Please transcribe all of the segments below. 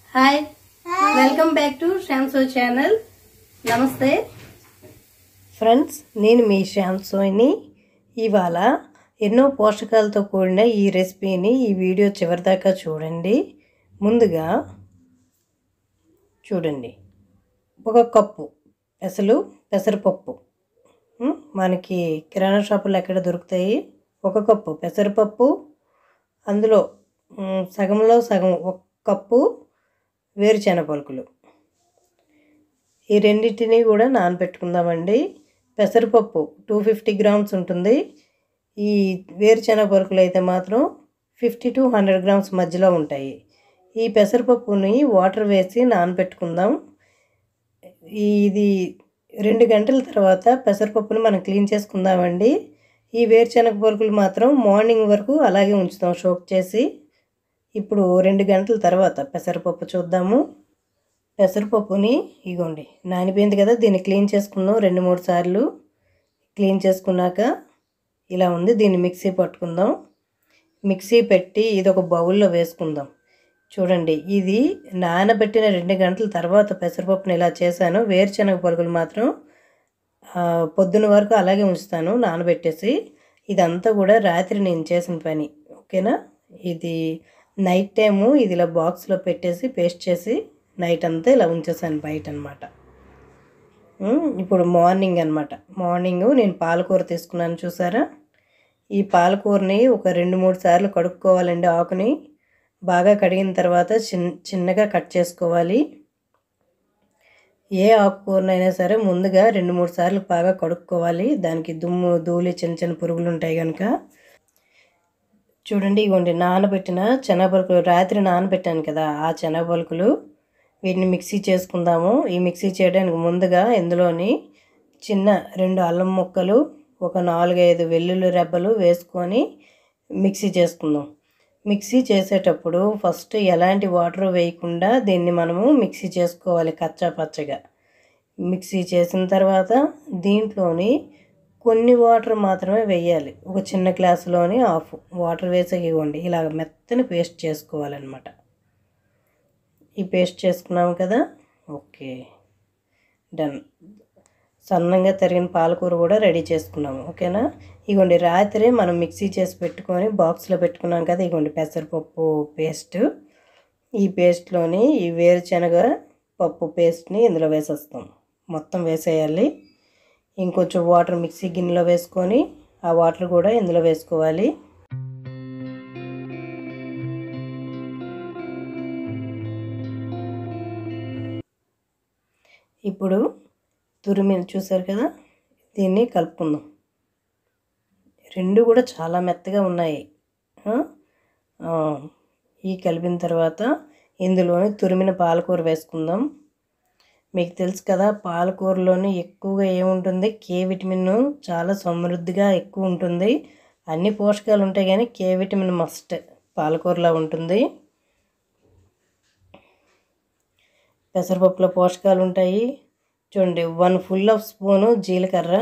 Hi welcome back to Shyamso channel నమస్తే friends నేను మీ శ్యామ్సోని ఇవాళ ఎన్నో పోషకాలతో కూడిన ఈ రెసిపీని ఈ వీడియో చివరిదాకా చూడండి ముందుగా చూడండి ఒక కప్పు పెసలు పెసరపప్పు ఉం, మనకి కిరాణా షాపులో ఎక్కడ దొరుకుతాయి ఒక కప్పు పెసరపప్పు అందులో ఉం, సగంలో సగం ఒక కప్పు వేరుశెనగ పలుకులు ఈ రెండింటిని కూడా నానబెట్టుకుందామండి పెసరపప్పు టూ ఫిఫ్టీ గ్రామ్స్ ఉంటుంది ఈ వేరుశెనగ పలుకులు అయితే మాత్రం ఫిఫ్టీ టు హండ్రెడ్ గ్రామ్స్ మధ్యలో ఉంటాయి ఈ పెసరపప్పుని వాటర్ వేసి నానబెట్టుకుందాం ఇది రెండు గంటల తర్వాత పెసరపప్పుని మనం క్లీన్ చేసుకుందామండి ఈ వేరుశెనగ పలుకులు మాత్రం మార్నింగ్ వరకు అలాగే ఉంచుతాం షోక్ చేసి ఇప్పుడు రెండు గంటల తర్వాత పెసరపప్పు చూద్దాము పెసరపప్పుని ఇగోండి నానిపోయింది కదా దీన్ని క్లీన్ చేసుకుందాం రెండు మూడు సార్లు క్లీన్ చేసుకున్నాక ఇలా ఉంది దీన్ని మిక్సీ పట్టుకుందాం మిక్సీ పెట్టి ఇది ఒక బౌల్లో వేసుకుందాం చూడండి ఇది నానబెట్టిన రెండు గంటల తర్వాత పెసరపప్పుని ఇలా చేశాను వేరుశనగ పలుకులు మాత్రం ఆ, పొద్దున వరకు అలాగే ఉంచుతాను నానబెట్టేసి ఇదంతా కూడా రాత్రి నేను చేసిన పని ఓకేనా ఇది నైట్ టైము ఇది ఇలా బాక్స్లో పెట్టేసి పేస్ట్ చేసి నైట్ అంతా ఇలా ఉంచేసాను బయట అనమాట ఇప్పుడు మార్నింగ్ అనమాట మార్నింగ్ నేను పాలకూర తీసుకున్నాను చూసారా ఈ పాలకూరని ఒక రెండు మూడు సార్లు కడుక్కోవాలండి ఆకుని బాగా కడిగిన తర్వాత చిన్ చిన్నగా కట్ చేసుకోవాలి ఏ ఆకుకూరనైనా సరే ముందుగా రెండు మూడు సార్లు బాగా కడుక్కోవాలి దానికి దుమ్ము ధూళి చిన్న చిన్న పురుగులు ఉంటాయి కనుక చూడండి ఇగోండి నానబెట్టిన శనగపలుకులు రాత్రి నానబెట్టాను కదా ఆ శనగపలుకులు వీటిని మిక్సీ చేసుకుందాము ఈ మిక్సీ చేయడానికి ముందుగా ఇందులోని చిన్న రెండు అల్లం ముక్కలు ఒక నాలుగైదు వెల్లుల్లి రెబ్బలు వేసుకొని మిక్సీ చేసుకుందాం మిక్సీ చేసేటప్పుడు ఫస్ట్ ఎలాంటి వాటర్ వేయకుండా దీన్ని మనము మిక్సీ చేసుకోవాలి కచ్చా పచ్చగా మిక్సీ చేసిన తర్వాత దీంట్లోని కొన్ని వాటర్ మాత్రమే వేయాలి ఒక చిన్న గ్లాసులోని హాఫ్ వాటర్ వేసి ఇవ్వండి ఇలాగ మెత్తని పేస్ట్ చేసుకోవాలన్నమాట ఈ పేస్ట్ చేసుకున్నాము కదా ఓకే డన్ సన్నంగా తరిగిన పాలకూర కూడా రెడీ చేసుకున్నాము ఓకేనా ఇగోండి రాత్రి మనం మిక్సీ చేసి పెట్టుకొని బాక్స్లో పెట్టుకున్నాం కదా ఇగోండి పెసరపప్పు పేస్ట్ ఈ పేస్ట్లోని ఈ వేరుశనగ పప్పు పేస్ట్ని ఇందులో వేసేస్తాం మొత్తం వేసేయాలి ఇంకొంచెం వాటర్ మిక్సీ గిన్నెలో వేసుకొని ఆ వాటర్ కూడా ఇందులో వేసుకోవాలి ఇప్పుడు తురిమి చూసారు కదా దీన్ని కలుపుకుందాం రెండు కూడా చాలా మెత్తగా ఉన్నాయి ఆ? ఆ, ఈ కలిపిన తర్వాత ఇందులోని తురిమిన పాలకూర వేసుకుందాం మీకు తెలుసు కదా పాలకూరలోని ఎక్కువగా ఏముంటుంది కే విటమిన్ చాలా సమృద్ధిగా ఎక్కువ ఉంటుంది అన్ని పోషకాలు ఉంటాయి కానీ కే విటమిన్ మస్ట్ పాలకూరలో ఉంటుంది పెసరపప్పులో పోషకాలు ఉంటాయి చూడండి వన్ ఫుల్ ఆఫ్ స్పూను జీలకర్ర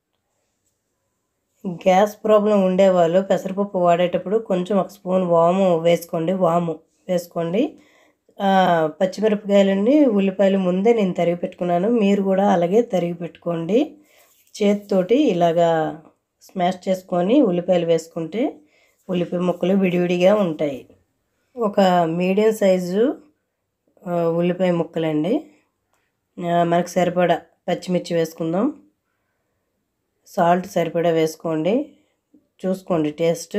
గ్యాస్ ప్రాబ్లం ఉండేవాళ్ళు పెసరపప్పు వాడేటప్పుడు కొంచెం ఒక స్పూన్ వాము వేసుకోండి వాము వేసుకోండి ఆ, పచ్చిమిరపకాయలండి ఉల్లిపాయలు ముందే నేను తరిగి పెట్టుకున్నాను మీరు కూడా అలాగే తరిగి పెట్టుకోండి చేతితోటి ఇలాగా స్మాష్ చేసుకొని ఉల్లిపాయలు వేసుకుంటే ఉల్లిపాయ ముక్కలు విడివిడిగా ఉంటాయి ఒక మీడియం సైజు ఆ, ఉల్లిపాయ ముక్కలండి ఆ, మనకు సరిపడా పచ్చిమిర్చి వేసుకుందాం సాల్ట్ సరిపడా వేసుకోండి చూసుకోండి టేస్ట్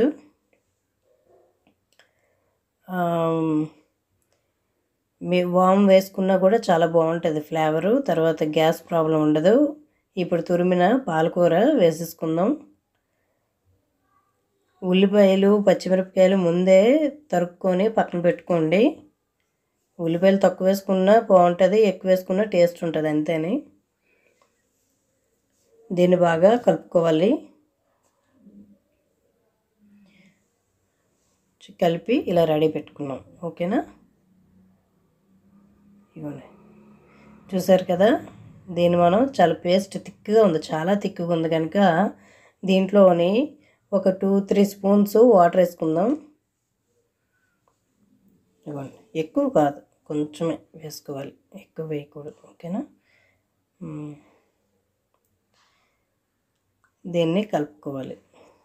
మీ వామ్ వేసుకున్నా కూడా చాలా బాగుంటుంది ఫ్లేవరు తర్వాత గ్యాస్ ప్రాబ్లం ఉండదు ఇప్పుడు తురిమిన పాలకూర వేసేసుకుందాం ఉల్లిపాయలు పచ్చిమిరపకాయలు ముందే తరుక్కొని పక్కన పెట్టుకోండి ఉల్లిపాయలు తక్కువ వేసుకున్నా బాగుంటుంది ఎక్కువ వేసుకున్నా టేస్ట్ ఉంటుంది అంతేని దీన్ని బాగా కలుపుకోవాలి కలిపి ఇలా రెడీ పెట్టుకున్నాం ఓకేనా ఇవ్వండి చూసారు కదా దీన్ని మనం చాలా పేస్ట్ థిక్గా ఉంది చాలా థిక్గా ఉంది కనుక దీంట్లోని ఒక టూ త్రీ స్పూన్స్ వాటర్ వేసుకుందాం ఇవ్వండి ఎక్కువ కాదు కొంచెమే వేసుకోవాలి ఎక్కువ వేయకూడదు ఓకేనా మ్మ్. దీన్ని కలుపుకోవాలి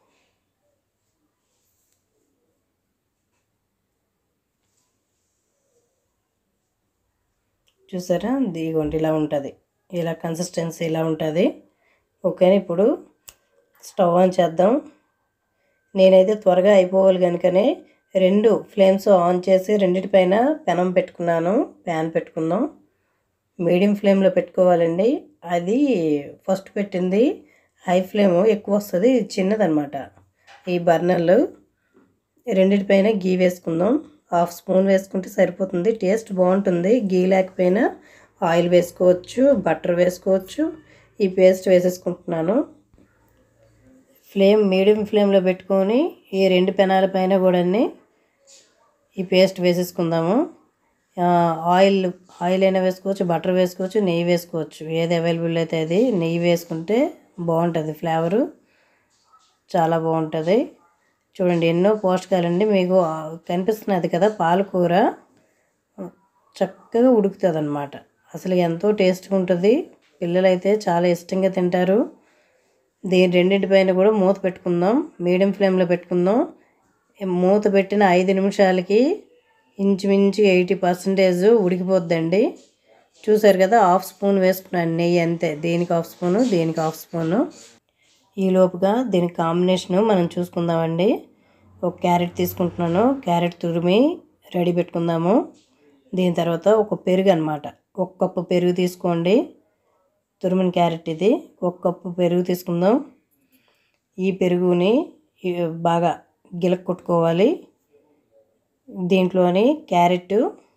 చూసారా ఇదిగోండి ఇలా ఉంటుంది ఇలా కన్సిస్టెన్సీ ఇలా ఉంటుంది ఓకే ఇప్పుడు స్టవ్ ఆన్ చేద్దాం నేనైతే త్వరగా అయిపోవాలి కనుకనే రెండు ఫ్లేమ్స్ ఆన్ చేసి రెండిటిపైన పెనం పెట్టుకున్నాను ప్యాన్ పెట్టుకుందాం మీడియం ఫ్లేమ్లో పెట్టుకోవాలండి అది ఫస్ట్ పెట్టింది హై ఫ్లేమ్ ఎక్కువ వస్తుంది ఇది చిన్నదనమాట ఈ బర్నర్లు రెండిటిపైన గీ వేసుకుందాం హాఫ్ స్పూన్ వేసుకుంటే సరిపోతుంది టేస్ట్ బాగుంటుంది గీ లేకపోయినా ఆయిల్ వేసుకోవచ్చు బటర్ వేసుకోవచ్చు ఈ పేస్ట్ వేసేసుకుంటున్నాను ఫ్లేమ్ మీడియం ఫ్లేమ్లో పెట్టుకొని ఈ రెండు పెనాల పైన కూడా ఈ పేస్ట్ వేసేసుకుందాము ఆ, ఆయిల్ ఆయిల్ అయినా వేసుకోవచ్చు బటర్ వేసుకోవచ్చు నెయ్యి వేసుకోవచ్చు ఏది అవైలబుల్ అయితే అది నెయ్యి వేసుకుంటే బాగుంటుంది ఫ్లేవరు చాలా బాగుంటుంది చూడండి ఎన్నో పోషకాలండి మీకు ఆ, కనిపిస్తున్నది కదా పాలకూర చక్కగా ఉడుకుతుంది అనమాట అసలు ఎంతో టేస్ట్గా ఉంటుంది పిల్లలైతే చాలా ఇష్టంగా తింటారు దీని రెండింటిపైన కూడా మూత పెట్టుకుందాం మీడియం ఫ్లేమ్లో పెట్టుకుందాం ఈ మూత పెట్టిన ఐదు నిమిషాలకి ఇంచుమించు ఎయిటీ పర్సెంటేజ్ ఉడికిపోద్దండి చూసారు కదా హాఫ్ స్పూన్ వేసుకున్నాను నెయ్యి అంతే దీనికి హాఫ్ స్పూను దీనికి హాఫ్ స్పూను ఈ లోపుగా దీనికి కాంబినేషన్ మనం చూసుకుందామండి ఒక క్యారెట్ తీసుకుంటున్నాను క్యారెట్ తురిమి రెడీ పెట్టుకుందాము దీని తర్వాత ఒక పెరుగు అనమాట ఒక కప్పు పెరుగు తీసుకోండి తురిమిన క్యారెట్ ఇది ఒక కప్పు పెరుగు తీసుకుందాం ఈ పెరుగుని ఈ బాగా గిలక్ కొట్టుకోవాలి దీంట్లోని క్యారెట్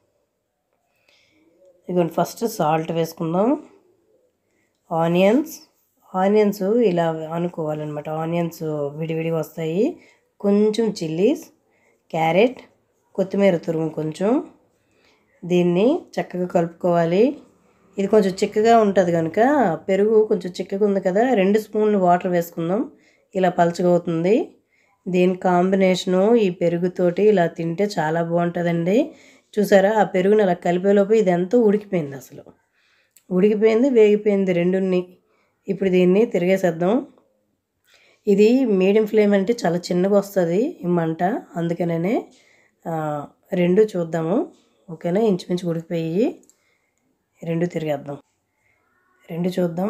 ఇదిగోండి ఫస్ట్ సాల్ట్ వేసుకుందాం ఆనియన్స్ ఆనియన్స్ ఇలా అనుకోవాలన్నమాట ఆనియన్స్ విడివిడిగా వస్తాయి కొంచెం చిల్లీస్ క్యారెట్ కొత్తిమీర తురుము కొంచెం దీన్ని చక్కగా కలుపుకోవాలి ఇది కొంచెం చిక్కగా ఉంటుంది కనుక పెరుగు కొంచెం చిక్కగా ఉంది కదా రెండు స్పూన్లు వాటర్ వేసుకుందాం ఇలా పలచగా అవుతుంది దీని కాంబినేషను ఈ పెరుగుతోటి ఇలా తింటే చాలా బాగుంటుందండి చూసారా ఆ పెరుగుని అలా కలిపేలోపు ఇది ఎంతో ఉడికిపోయింది అసలు ఉడికిపోయింది వేగిపోయింది రెండుని ఇప్పుడు దీన్ని తిరిగేసేద్దాం ఇది మీడియం ఫ్లేమ్ అంటే చాలా చిన్నగా వస్తుంది ఈ మంట అందుకనే ఆ, రెండు చూద్దాము ఓకేనా ఇంచుమించు ఉడికిపోయి రెండు తిరిగేద్దాం రెండు చూద్దాం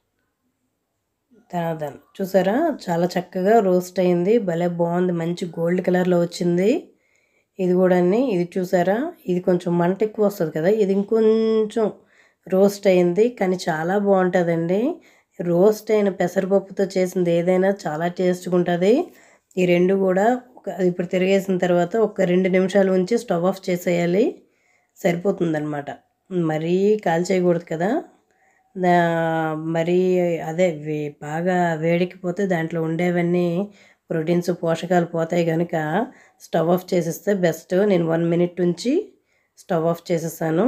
తర్వాత చూసారా చాలా చక్కగా రోస్ట్ అయింది భలే బాగుంది మంచి గోల్డ్ కలర్లో వచ్చింది ఇది కూడా ఇది చూసారా ఇది కొంచెం మంట ఎక్కువ వస్తుంది కదా ఇది ఇంకొంచెం రోస్ట్ అయింది కానీ చాలా బాగుంటుందండి రోస్ట్ అయిన పెసరపప్పుతో చేసింది ఏదైనా చాలా టేస్ట్గా ఉంటుంది ఈ రెండు కూడా ఒక ఇప్పుడు తిరిగేసిన తర్వాత ఒక రెండు నిమిషాలు ఉంచి స్టవ్ ఆఫ్ చేసేయాలి సరిపోతుందన్నమాట మరీ కాల్చేయకూడదు కదా దా- మరీ అదే వే- బాగా వేడికిపోతే దాంట్లో ఉండేవన్నీ ప్రోటీన్స్ పోషకాలు పోతాయి కనుక స్టవ్ ఆఫ్ చేసేస్తే బెస్ట్ నేను వన్ మినిట్ ఉంచి స్టవ్ ఆఫ్ చేసేసాను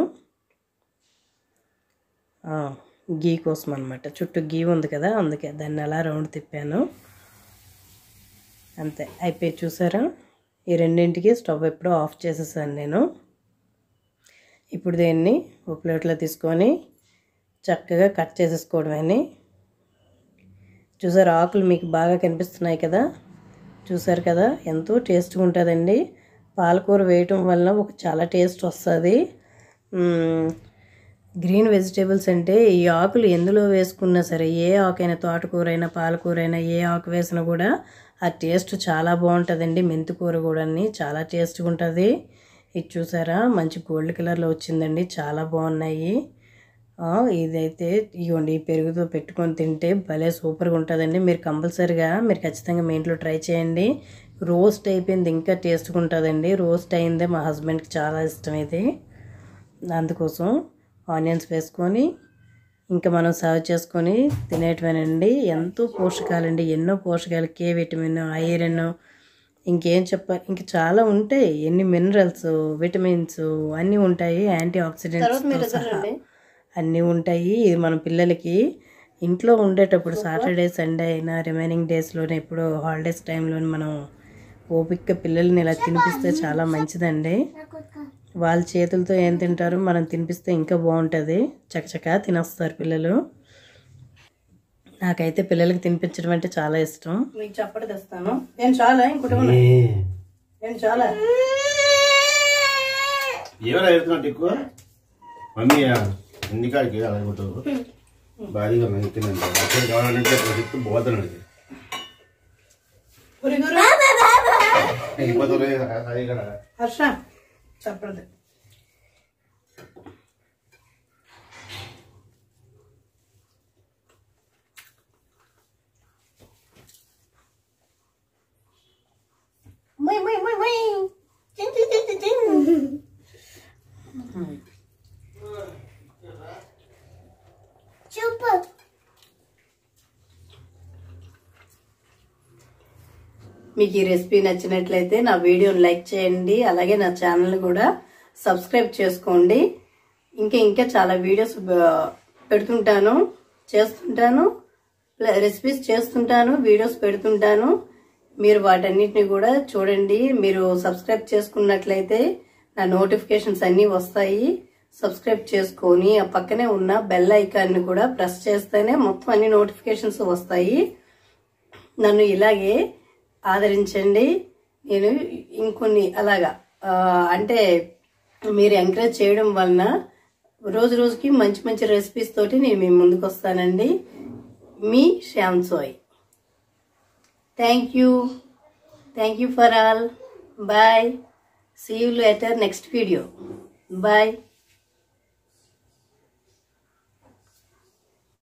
ఆ, గీ కోసం అనమాట చుట్టూ గీ ఉంది కదా అందుకే దాన్ని అలా రౌండ్ తిప్పాను అంతే అయిపోయి చూసారా ఈ రెండింటికి స్టవ్ ఎప్పుడో ఆఫ్ చేసేసాను నేను ఇప్పుడు దీన్ని ఒక ప్లేట్లో తీసుకొని చక్కగా కట్ చేసేసుకోవడమని చూసారు ఆకులు మీకు బాగా కనిపిస్తున్నాయి కదా చూసారు కదా ఎంతో టేస్ట్గా ఉంటుందండి పాలకూర వేయటం వలన ఒక చాలా టేస్ట్ వస్తుంది గ్రీన్ వెజిటేబుల్స్ అంటే ఈ ఆకులు ఎందులో వేసుకున్నా సరే ఏ ఆకైనా తోటకూర అయినా పాలకూర అయినా ఏ ఆకు వేసినా కూడా ఆ టేస్ట్ చాలా బాగుంటుందండి మెంతికూర కూడా చాలా టేస్ట్గా ఉంటుంది ఇది చూసారా మంచి గోల్డ్ కలర్లో వచ్చిందండి చాలా బాగున్నాయి ఆ, ఇదైతే ఇవ్వండి ఈ పెరుగుతో పెట్టుకొని తింటే భలే సూపర్గా ఉంటుందండి మీరు కంపల్సరిగా మీరు ఖచ్చితంగా మీ ఇంట్లో ట్రై చేయండి రోస్ట్ అయిపోయింది ఇంకా టేస్ట్గా ఉంటుందండి రోస్ట్ అయిందే మా హస్బెండ్కి చాలా ఇష్టం ఇది అందుకోసం ఆనియన్స్ వేసుకొని ఇంకా మనం సర్వ్ చేసుకొని తినేటివేనండి ఎంతో పోషకాలండి ఎన్నో పోషకాలు కే విటమిన్ ఐరన్ ఇంకేం చెప్పాలి ఇంక చాలా ఉంటాయి ఎన్ని మినరల్స్ విటమిన్స్ అన్నీ ఉంటాయి యాంటీ ఆక్సిడెంట్స్ అన్నీ ఉంటాయి ఇది మన పిల్లలకి ఇంట్లో ఉండేటప్పుడు సాటర్డే సండే అయినా రిమైనింగ్ డేస్లోనే ఎప్పుడు హాలిడేస్ టైంలో మనం ఓపిక్గా పిల్లల్ని ఇలా తినిపిస్తే చాలా మంచిదండి వాళ్ళ చేతులతో ఏం తింటారో మనం తినిపిస్తే ఇంకా బాగుంటుంది చకచకా తినేస్తారు పిల్లలు నాకైతే పిల్లలకి తినిపించడం అంటే చాలా ఇష్టం మీకు చప్పటి తెస్తాను ఏం చాలా ఇంకోటి ఉన్నా? ఏం చాలా ఎవరు ఎడుతున్నట్టు ఎక్కువ మమ్మీ ఇంటికాడికి అలాగే కొట్టారు భారీగా నైతుందంటే అక్కడ కావాలంటే అక్కడ చెప్తూ పోతున్నాడు పురిగురు అయిపోతుంది అది కదా హర్ష చప్పటి మై మై మై మై చింగ్ చింగ్ చింగ్ చింగ్ చింగ్ సూపర్ మీకు ఈ రెసిపీ నచ్చినట్లయితే నా వీడియోని లైక్ చేయండి అలాగే నా ఛానల్ కూడా సబ్స్క్రైబ్ చేసుకోండి ఇంకా ఇంకా చాలా వీడియోస్ బ- పెడుతుంటాను చేస్తుంటాను ప్ల- రెసిపీస్ చేస్తుంటాను వీడియోస్ పెడుతుంటాను మీరు వాటన్నిటిని కూడా చూడండి మీరు సబ్స్క్రైబ్ చేసుకున్నట్లయితే నా నోటిఫికేషన్స్ అన్నీ వస్తాయి సబ్స్క్రైబ్ చేసుకొని ఆ పక్కనే ఉన్న బెల్ ఐకాన్ని కూడా ప్రెస్ చేస్తేనే మొత్తం అన్ని నోటిఫికేషన్స్ వస్తాయి నన్ను ఇలాగే ఆదరించండి నేను ఇంకొన్ని అలాగా ఆ, అంటే మీరు ఎంకరేజ్ చేయడం వలన రోజు రోజుకి మంచి మంచి రెసిపీస్ తోటి నేను మీ ముందుకు వస్తానండి మీ Shyam Soy thank you thank you for all bye see you later next video bye